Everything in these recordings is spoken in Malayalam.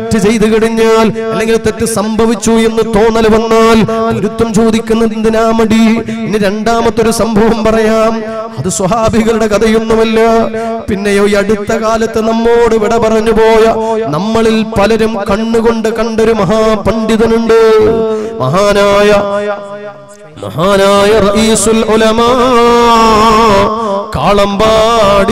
തെറ്റ് ചെയ്തു കഴിഞ്ഞാൽ അല്ലെങ്കിൽ തെറ്റ് സംഭവിച്ചു എന്ന് തോന്നൽ വന്നാൽ പൊരുത്തം ചോദിക്കുന്നത് എന്തിനാ മടി ഇനി രണ്ടാമത്തൊരു സംഭവം പറയാം അത് സ്വഹാബികളുടെ കഥയൊന്നുമല്ല പിന്നെയോ ഈ അടുത്ത കാലത്ത് നമ്മോട് വിട പറഞ്ഞു പോയ നമ്മളിൽ പലരും കണ്ണുകൊണ്ട് കണ്ടൊരു മഹാപണ്ഡിതനുണ്ട് മഹാനായ മഹാനായ റഈസുൽ ഉലമാ കാളമ്പാടി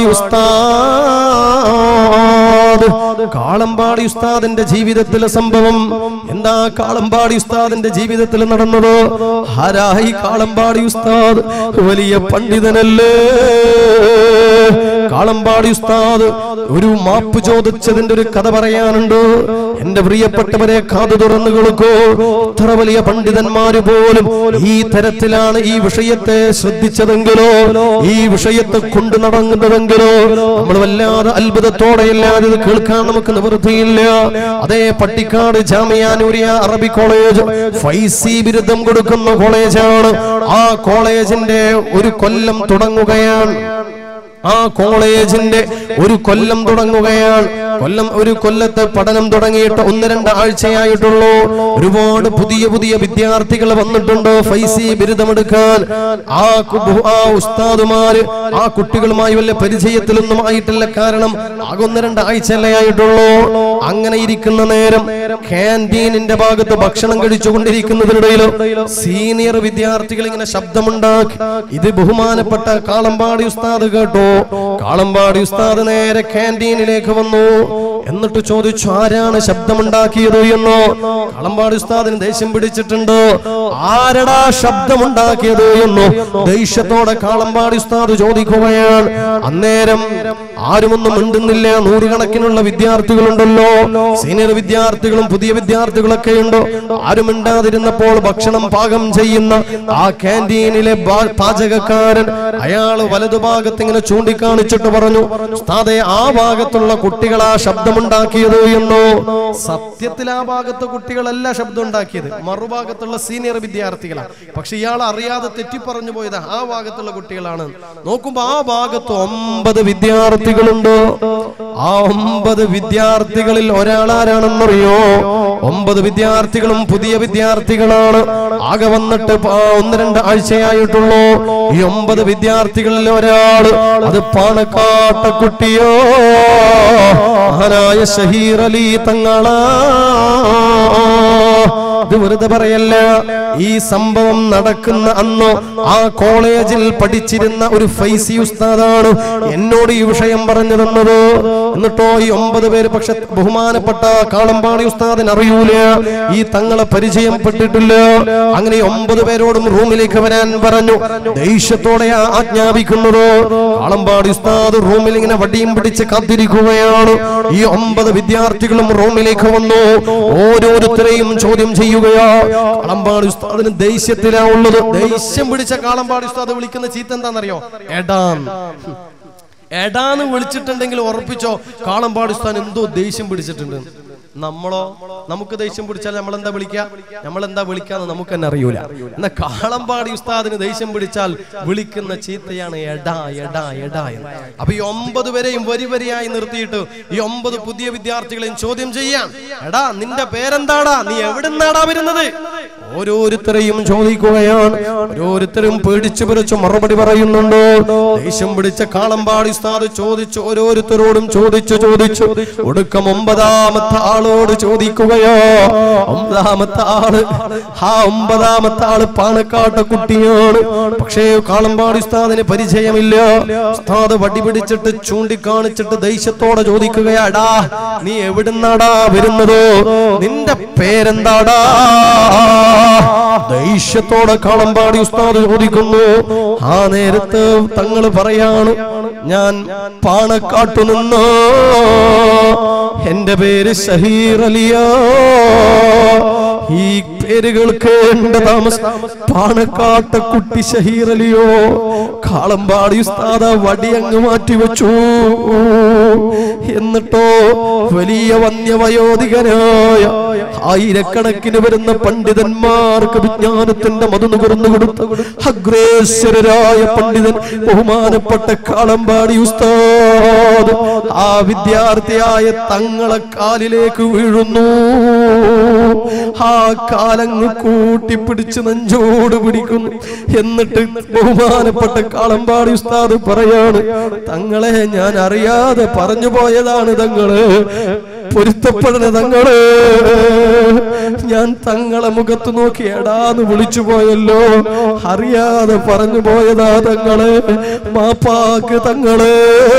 ഉസ്താദ് കാളമ്പാടി ഉസ്താദിന്റെ ജീവിതത്തിലെ സംഭവം എന്താ കാളമ്പാടി ഉസ്താദിന്റെ ജീവിതത്തിൽ നടന്നത് ഹരായി കാളമ്പാടി ഉസ്താദ് വലിയ പണ്ഡിതനല്ലേ കാളമ്പാടി ഉസ്താദ് ഒരു മാപ്പ് ചോദിച്ചതിന്റെ ഒരു കഥ പറയാനുണ്ട് എന്റെ പ്രിയപ്പെട്ടവരെ കാതു തുറന്നു കൊടുക്കൂ ഇത്ര വലിയ പണ്ഡിതന്മാര് പോലും ഈ തരത്തിലാണ് ഈ വിഷയത്തെ ശ്രദ്ധിച്ചതെങ്കിലോ ഈ വിഷയത്തെ കൊണ്ടു നടങ്ങുന്നതെങ്കിലോ നമ്മൾ വല്ലാതെ അത്ഭുതത്തോടെയല്ലാതെ ഇത് കേൾക്കാൻ നമുക്ക് നിവൃത്തിയില്ല അതേ പട്ടിക്കാട് ജാമിയാനൂരിയ അറബി കോളേജ് ഫൈസി ബിരുദം കൊടുക്കുന്ന കോളേജാണ് ആ കോളേജിന്റെ ഒരു കൊല്ലം തുടങ്ങുകയാണ് ആ കോളേജിന്റെ ഒരു കൊല്ലം തുടങ്ങുകയാണ് കൊല്ലം ഒരു കൊല്ലത്തെ പഠനം തുടങ്ങിയിട്ട് ഒന്ന് രണ്ട് ആഴ്ചയായിട്ടുള്ളൂ ഒരുപാട് പുതിയ പുതിയ വിദ്യാർത്ഥികൾ വന്നിട്ടുണ്ട് ഫൈസി ബിരുദമെടുക്കാൻ ആ കു- ആ ഉസ്താദുമാര് ആ കുട്ടികളുമായി വല്ല പരിചയത്തിലൊന്നും ആയിട്ടില്ല കാരണം ആകെ ഒന്ന് രണ്ട് ആഴ്ചയല്ലേ ആയിട്ടുള്ളൂ അങ്ങനെ ഇരിക്കുന്ന നേരം ക്യാൻറ്റീനിന്റെ ഭാഗത്ത് ഭക്ഷണം കഴിച്ചുകൊണ്ടിരിക്കുന്നതിനിടയിൽ സീനിയർ വിദ്യാർത്ഥികൾ ഇങ്ങനെ ശബ്ദമുണ്ടാക്കി ഇത് ബഹുമാനപ്പെട്ട കാളമ്പാടി ഉസ്താദ് കേട്ടോ കാളമ്പാടി ഉസ്താദ് നേരെ ക്യാൻറ്റീനിലേക്ക് വന്നു എന്നിട്ട് ചോദിച്ചു ആരാണ് ശബ്ദമുണ്ടാക്കിയത് എന്നോ കാളമ്പാടി ഉസ്താദിന് ദേഷ്യം പിടിച്ചിട്ടുണ്ട് ആരടാ ശബ്ദമുണ്ടാക്കിയത് എന്നോ ദേഷ്യത്തോടെ കാളമ്പാടി ഉസ്താദ് ചോദിക്കുകയാണ് അന്നേരം ആരുമൊന്നും മിണ്ടുന്നില്ല നൂറുകണക്കിനുള്ള വിദ്യാർത്ഥികളുണ്ടല്ലോ സീനിയർ വിദ്യാർത്ഥികളും പുതിയ വിദ്യാർത്ഥികളൊക്കെ ഉണ്ട് ആരും മിണ്ടാതിരുന്നപ്പോൾ ഭക്ഷണം പാകം ചെയ്യുന്ന ആ ക്യാൻറ്റീനിലെ ബാ- പാചകക്കാരൻ അയാൾ വലതുഭാഗത്ത് ഇങ്ങനെ ചൂണ്ടിക്കാണിച്ചിട്ട് പറഞ്ഞു ഉസ്താദെ ആ ഭാഗത്തുള്ള കുട്ടികളാ ശബ്ദമുണ്ടാക്കിയത് എന്നോ സത്യത്തിൽ ആ ഭാഗത്തെ കുട്ടികളല്ല ശബ്ദം ഉണ്ടാക്കിയത് മറുഭാഗത്തുള്ള സീനിയർ വിദ്യാർത്ഥികളാണ് പക്ഷെ ഇയാൾ അറിയാതെ തെറ്റിപ്പറഞ്ഞു പോയത് ആ ഭാഗത്തുള്ള കുട്ടികളാണ് നോക്കുമ്പോ ആ ഭാഗത്ത് ഒമ്പത് വിദ്യാർത്ഥികളുണ്ട് ആ ഒമ്പത് വിദ്യാർത്ഥികളിൽ ഒരാളാരാണെന്നറിയോ ഒമ്പത് വിദ്യാർത്ഥികളും പുതിയ വിദ്യാർത്ഥികളാണ് ആകെ വന്നിട്ട് പ- ഒന്ന് രണ്ട് ആഴ്ചയായിട്ടുള്ളൂ ഈ ഒമ്പത് വിദ്യാർത്ഥികളിൽ ഒരാള് അത് പാണക്കാട്ട കുട്ടിയോ മഹാനായ ഷഹീർ അലി തങ്ങളാ ഇത് വെറുതെ പറയല്ല ഈ സംഭവം നടക്കുന്ന അന്ന് ആ കോളേജിൽ പഠിച്ചിരുന്ന ഒരു ഫൈസി ഉസ്താദാണ് എന്നോട് ഈ വിഷയം പറഞ്ഞു തന്നത് എന്നിട്ടോ ഈ ഒമ്പത് പേര് പക്ഷെ ബഹുമാനപ്പെട്ട കാളമ്പാടി ഉസ്താദിന് അറിയൂല ഈ തങ്ങളെ പരിചയപ്പെട്ടിട്ടില്ല അങ്ങനെ ഈ ഒമ്പത് പേരോടും റൂമിലേക്ക് വരാൻ പറഞ്ഞു ദേഷ്യത്തോടെ ആജ്ഞാപിക്കുന്നത് കാളമ്പാടി ഉസ്താദ് റൂമിൽ ഇങ്ങനെ വടിയും പിടിച്ച് കാത്തിരിക്കുകയാണ് ഈ ഒമ്പത് വിദ്യാർത്ഥികളും റൂമിലേക്ക് വന്നു ഓരോരുത്തരെയും ചോദ്യം ചെയ്യുകയാ കാളമ്പാടി ഉസ്താദിന് ദേഷ്യത്തിലാ ഉള്ളത് ദേഷ്യം പിടിച്ച കാളമ്പാടി ഉസ്താദ് വിളിക്കുന്ന ചീത്ത എന്താണെന്നറിയോ എടാൻ എടാന്ന് വിളിച്ചിട്ടുണ്ടെങ്കിൽ ഉറപ്പിച്ചോ കാളമ്പാടി ഉസ്താൻ എന്തോ ദേഷ്യം പിടിച്ചിട്ടുണ്ട് നമ്മളോ നമുക്ക് ദേഷ്യം പിടിച്ചാൽ നമ്മൾ എന്താ വിളിക്കുക നമ്മൾ എന്താ വിളിക്കാന്ന് നമുക്ക് തന്നെ അറിയൂല എന്നാ കാളമ്പാടി ഉസ്താദിന് ദേഷ്യം പിടിച്ചാൽ വിളിക്കുന്ന ചീത്തയാണ് എടാ എടാ എടാ എന്ന് അപ്പൊ ഈ ഒമ്പത് പേരെയും വരി വരിയായി നിർത്തിയിട്ട് ഈ ഒമ്പത് പുതിയ വിദ്യാർത്ഥികളെയും ചോദ്യം ചെയ്യാം എടാ നിന്റെ പേരെന്താടാ നീ എവിടുന്നാടാ വരുന്നത് ഓരോരുത്തരെയും ചോദിക്കുകയാണ് ഓരോരുത്തരും പേടിച്ചു പിടിച്ചു മറുപടി പറയുന്നുണ്ട് ദേഷ്യം പിടിച്ച കാളമ്പാടി ഉസ്താദ് ചോദിച്ചു ഓരോരുത്തരോടും ചോദിച്ചു ചോദിച്ചു ഒടുക്കം ഒമ്പതാമത്തെ ആളോട് ചോദിക്കുകയോ ഒമ്പതാമത്തെ ആള് ആ ഒമ്പതാമത്തെ ആള് പാണക്കാട്ട കുട്ടിയാണ് പക്ഷേ കാളമ്പാടി ഉസ്താദിന് പരിചയമില്ല ഉസ്താദ് വടി പിടിച്ചിട്ട് ചൂണ്ടിക്കാണിച്ചിട്ട് ദേഷ്യത്തോടെ ചോദിക്കുകയാടാ നീ എവിടുന്നാടാ വരുന്നത് നിന്റെ പേരെന്താടാ ദേഷ്യത്തോടെ കാളമ്പാടി ഉസ്താദ് ചോദിക്കുന്നു ആ നേരത്ത് തങ്ങൾ പറയാണ് ഞാൻ പാണക്കാട്ടു നിന്ന് എന്റെ പേര് ഷഹീർ അലിയ ഈ പേരുകൾ കേണ്ട താമസം പാണക്കാട്ട കുട്ടി ഷഹീർ അലിയോ കാളമ്പാടി ഉസ്താദ വടി അങ്ങ് മാറ്റി വെച്ചു എന്നിട്ടോ വലിയ വന്യവയോധികനായ ആയിരക്കണക്കിന് വരുന്ന പണ്ഡിതന്മാർക്ക് വിജ്ഞാനത്തിന്റെ മധു നുകർന്നു കൊടുത്ത അഗ്രേശ്വരരായ പണ്ഡിതൻ ബഹുമാനപ്പെട്ട കാളമ്പാടി ഉസ്താദ് ആ വിദ്യാർത്ഥിയായ തങ്ങളെ കാലിലേക്ക് വീഴുന്നു ആ കാലങ്ങ് കൂട്ടിപ്പിടിച്ച് നെഞ്ചോട് പിടിക്കുന്നു എന്നിട്ട് ബഹുമാനപ്പെട്ട കാളമ്പാടി ഉസ്താദ് പറയാണ് തങ്ങളെ ഞാൻ അറിയാതെ പറഞ്ഞു പോയതാണ് തങ്ങള് പൊരുത്തപ്പെടണ തങ്ങള് ഞാൻ തങ്ങളെ മുഖത്ത് നോക്കി എടാന്ന് വിളിച്ചു പോയല്ലോ അറിയാതെ പറഞ്ഞു പോയതാ തങ്ങള് മാപ്പാക്ക് തങ്ങള്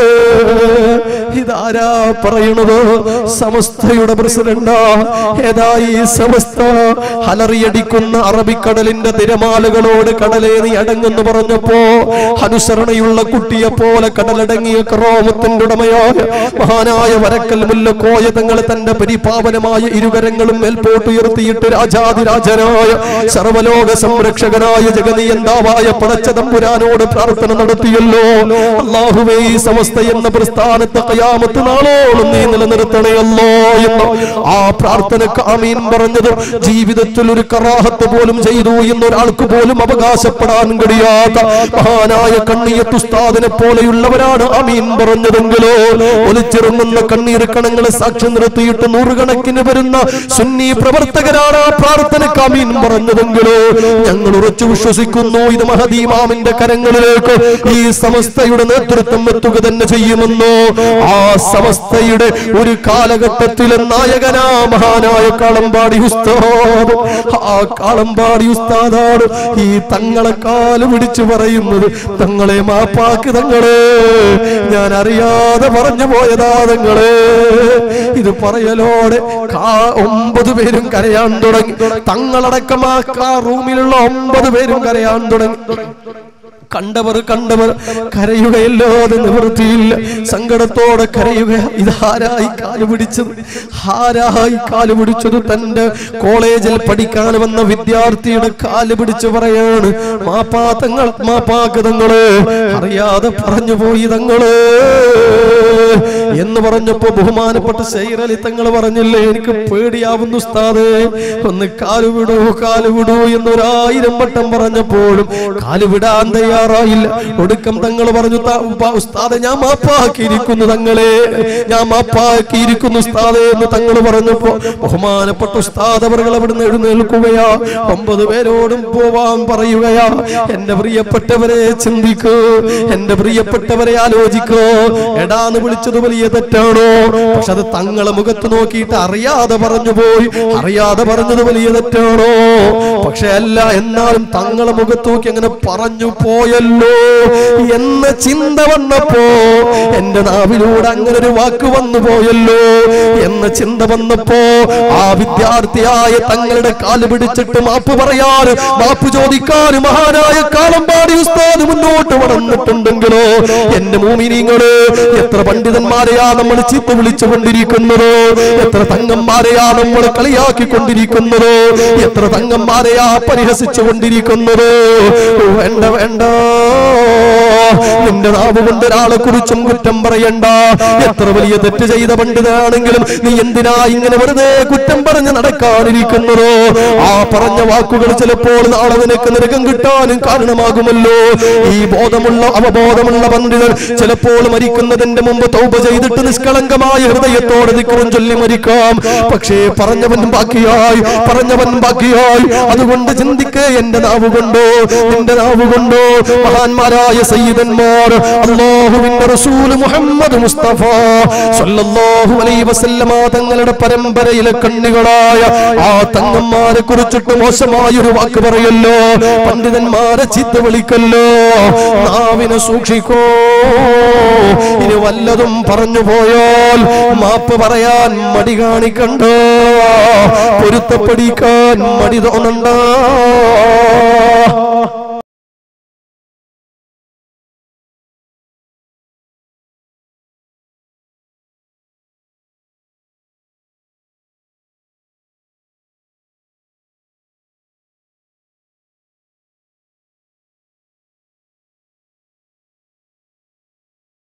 ഇതാരാ പറയണത് സമസ്തയുടെ പ്രസിഡന്റാ ഏതാ ഈ സമസ്ത അലറിയടിക്കുന്ന അറബിക്കടലിന്റെ തിരമാലകളോട് കടലേ നീ അടങ്ങെന്ന് പറഞ്ഞപ്പോ അനുസരണയുള്ള കുട്ടിയെ പോലെ കടലടങ്ങിയ ക്രോമത്തിന്റെ ഉടമയായ മഹാനായ വരക്കൽ മുല്ല കോയ തങ്ങൾ തന്റെ പരിപാവനമായ ഇരുകരങ്ങളും മേൽപോട്ടുയർത്തിയിട്ട് രാജാതിരാജനായ സർവലോക സംരക്ഷകനായ ജഗനിയന്താവായ പടച്ച തമ്പുരാനോട് പ്രാർത്ഥന നടത്തിയല്ലോ അള്ളാഹുവേ ഈ സമസ്ത എന്ന പ്രസ്ഥാനത്തെ കയാമത്ത് നാളോളം നീ നിലനിർത്തണയല്ലോ എന്ന് ആ പ്രാർത്ഥനക്ക് ആമീൻ പറഞ്ഞത് ജീവിതത്തിൽ ഒരു കറാഹത്ത് പോലും ചെയ്തു എന്നൊരാൾക്ക് പോലും അവകാശപ്പെടാൻ കഴിയാത്ത മഹാനായ കണ്ണിയത്തുസ്താദിനെ പോലെയുള്ളവരാണ് അമീൻ പറഞ്ഞതെങ്കിലോ ഒലിച്ചിറങ്ങുന്ന കണ്ണീർ കണങ്ങളെ സാക്ഷ്യം നിർത്തിയിട്ട് നൂറുകണക്കിന് വരുന്ന സുന്നി പ്രവർത്തകരാണ് ആ പ്രാർത്ഥനക്ക് അമീൻ പറഞ്ഞതെങ്കിലോ ഞങ്ങൾ ഉറച്ചു വിശ്വസിക്കുന്നു ഇത് മഹദീമാമിന്റെ കരങ്ങളിലേക്ക് ഈ സമസ്തയുടെ നേതൃത്വം എത്തുക തന്നെ ചെയ്യുമെന്നോ ആ സമസ്തയുടെ ഒരു കാലഘട്ടത്തിലെ നായകനാ മഹാനായ കാളമ്പാടി ഉസ്താദ് ആ കാളമ്പാടി ഉസ്താദാണ് ഈ തങ്ങളെ കാല് പിടിച്ചു പറയുന്നത് തങ്ങളെ മാപ്പാക്ക് തങ്ങളെ ഞാൻ അറിയാതെ പറഞ്ഞു പോയതാ തങ്ങളെ ഇത് പറയലോടെ കാ- ഒമ്പത് പേരും കരയാൻ തുടങ്ങി തങ്ങളടക്കം ആ കാ റൂമിലുള്ള ഒമ്പത് പേരും കരയാൻ തുടങ്ങി കണ്ടവർ കണ്ടവർ കരയുകയല്ലാതെ നിവൃത്തിയില്ല സങ്കടത്തോടെ കരയുക ഇതാരായി കാല് പിടിച്ചത് ആരായി കാല് പിടിച്ചത് തന്റെ കോളേജിൽ പഠിക്കാൻ വന്ന വിദ്യാർത്ഥിയുടെ കാല് പിടിച്ച് പറയാണ് മാപ്പാത്തങ്ങൾ മാപ്പാകതങ്ങള് അറിയാതെ പറഞ്ഞു പോയി തങ്ങള് എന്ന് പറഞ്ഞപ്പോ ബഹുമാനപ്പെട്ട ശൈറലി തങ്ങൾ പറഞ്ഞില്ലേ എനിക്ക് പേടിയാവുന്നു ഉസ്താദേ ഒന്ന് കാല് വിടൂ കാല് വിടൂ എന്നൊരായിരം വട്ടം പറഞ്ഞപ്പോഴും കാല് വിടാൻ തയ്യാറായില്ല ഒടുക്കം തങ്ങൾ പറഞ്ഞു "ത- ഉപ്പ- ഉസ്താദെ ഞാൻ മാപ്പാക്കിയിരിക്കുന്നു തങ്ങളെ ഞാൻ മാപ്പാക്കിയിരിക്കുന്നു ഉസ്താദെ എന്ന് തങ്ങൾ പറഞ്ഞപ്പോ ബഹുമാനപ്പെട്ട ഉസ്താദ് അവർ അവിടുന്ന് എഴുന്നേൽക്കുകയാ ഒമ്പത് പേരോടും പോവാൻ പറയുകയാ എന്റെ പ്രിയപ്പെട്ടവരെ ചിന്തിക്കൂ എന്റെ പ്രിയപ്പെട്ടവരെ ആലോചിക്കൂ എടാന്ന് വിളിച്ചത് വലിയ തെറ്റാണോ പക്ഷെ അത് തങ്ങളെ മുഖത്ത് നോക്കിയിട്ട് അറിയാതെ പറഞ്ഞു പോയി അറിയാതെ പറഞ്ഞത് വലിയ തെറ്റാണോ പക്ഷെ അല്ല എന്നാലും തങ്ങളെ മുഖത്ത് നോക്കി അങ്ങനെ പറഞ്ഞു പോയല്ലോ എന്ന ചിന്ത വന്നപ്പോ എന്റെ നാവിലൂടെ അങ്ങനെ ഒരു വാക്ക് വന്നു പോയല്ലോ എന്ന ചിന്ത വന്നപ്പോ ആ വിദ്യാർത്ഥിയായ തങ്ങളുടെ കാല് പിടിച്ചിട്ട് മാപ്പ് പറയാനും മാപ്പ് ചോദിക്കാനും മഹാനായ കാലമ്പാടി ഉസ്താദ് മുന്നോട്ട് വളർന്നിട്ടുണ്ടെങ്കിലോ എന്റെ മൂമിനിങ്ങള് എത്ര പണ്ഡിതന്മാരെയാ നമ്മൾ ചീത്ത വിളിച്ചുകൊണ്ടിരിക്കുന്നത് എത്ര തങ്ങന്മാരെയാ നമ്മൾ കളിയാക്കിക്കൊണ്ടിരിക്കുന്നത് എത്ര തങ്ങന്മാരെയാ പരിഹസിച്ചു കൊണ്ടിരിക്കുന്നത് വേണ്ട വേണ്ട നിന്റെ നാവ് കൊണ്ട് ഒരാളെ കുറിച്ചും കുറ്റം പറയണ്ട എത്ര വലിയ തെറ്റ് ചെയ്ത പണ്ഡിതനാണെങ്കിലും നീ എന്തിനാ ഇങ്ങനെ വെറുതെ കുറ്റം പറഞ്ഞ് നടക്കാനിരിക്കുന്നതോ ആ പറഞ്ഞ വാക്കുകൾ ചിലപ്പോൾ നാളെ നിനക്ക് നിരകം കിട്ടാനും കാരണമാകുമല്ലോ ഈ ബോധമുള്ള അവബോധമുള്ള പണ്ഡിതൻ ചിലപ്പോൾ മരിക്കുന്നതിന്റെ മുമ്പ് തൗപ ചെയ്തിട്ട് നിഷ്കളങ്കമായ ഹൃദയത്തോടെ നിൽക്കും ചൊല്ലി മരിക്കാം പക്ഷേ പറഞ്ഞവൻ ബാക്കിയായി പറഞ്ഞവൻ ബാക്കിയായി അതുകൊണ്ട് ചിന്തിക്കേ എന്റെ നാവ് കൊണ്ടോ നിന്റെ നാവ് കൊണ്ടോ മഹാന്മാരായ സയ്യിദന്മാർ അല്ലാഹുവിന്റെ റസൂൽ മുഹമ്മദ് മുസ്തഫ സല്ലല്ലാഹു അലൈഹി വസല്ലമ തങ്ങളുടെ പരമ്പരയിലെ കണ്ണികളായ ആ തങ്ങന്മാരെ കുറിച്ചിട്ട് മോശമായ ഒരു വാക്ക് പറയല്ലോ പണ്ഡിതന്മാരെ ചീത്ത വിളിക്കല്ലോ നാവിനെ സൂക്ഷിക്കോ ഇനി വല്ലതും പറഞ്ഞു പോയാൽ മാപ്പ് പറയാൻ മടി കാണിക്കണ്ടോ പൊരുത്തപ്പെടിക്കാൻ മടി തോന്നണ്ട